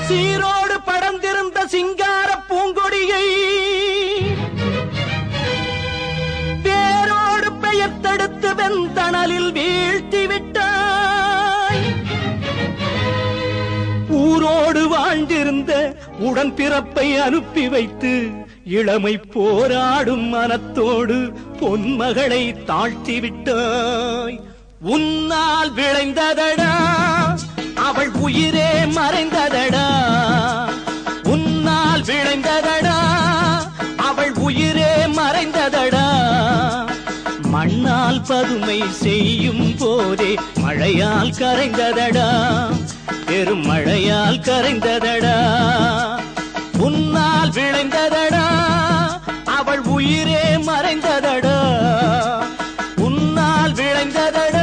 சீரோடு படர்ந்திருந்த சிங்கார பூங்கொடியை வேரோடு பெயர்த்தெடுத்து வெந்தணலில் வீழ்த்தி விட்டாய் ஊரோடு வாழ்ந்திருந்த உடன்பிறப்பை அனுப்பி வைத்து இளமை போராடும் மனத்தோடு பொன்மகளை தாழ்த்தி விட்டாய் உன்னால் விளைந்ததடா அவள் உயிரே மறைந்ததடா உன்னால் விளைந்ததடா அவள் உயிரே மறைந்ததடா மண்ணால் பதுமை செய்யும் போதே மழையால் கரைந்ததடா பெரும் மழையால் கரைந்ததடா உன்னால் விளைந்ததடா அவள் உயிரே மறைந்ததடா உன்னால் விளைந்ததடா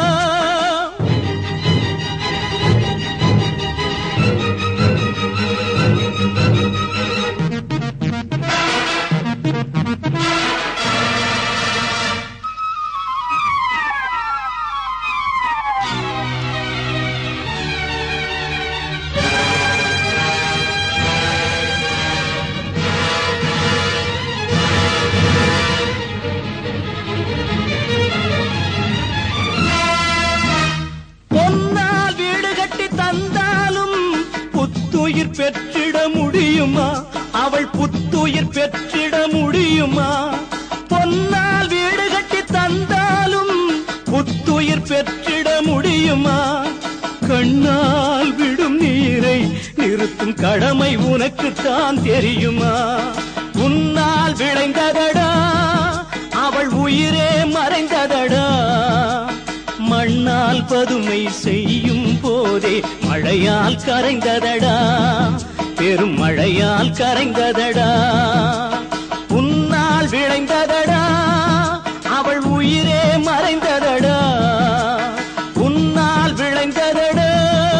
பொன்னால் வீடு கட்டி தந்தாலும் புத்துயிர் பெற்றிட முடியுமா அவள் புத்துயிர் பெற்றிட முடியுமா பொன்னால் வீடு கட்டி தந்தாலும் புத்துயிர் பெற்றிட முடியுமா கண்ணால் விடும் நீரை நிறுத்தும் கடமை உனக்குத்தான் தெரியுமா உன்னால் விளைந்ததடா அவள் உயிரே மறைந்ததடா மண்ணால் பதுமை செய்யும் போதே மழையால் கரைந்ததடா பெரும் மழையால் கரைந்ததடா உன்னால் விளைந்ததடா அவள் உயிரே மறைந்ததடா உன்னால் விளைந்ததடா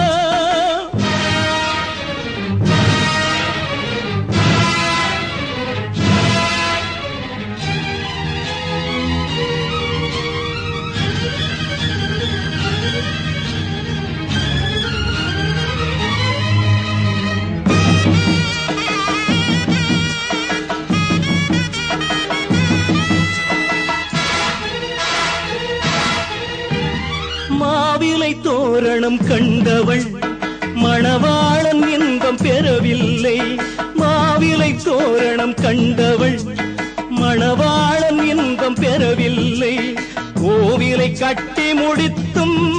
மாவிலை தோரணம் கண்டவள் மணவாளன் இன்பம் பெறவில்லை மாவிலை தோரணம் கண்டவள் மணவாளன் இன்பம் பெறவில்லை கோவிலை கட்டி முடித்தும்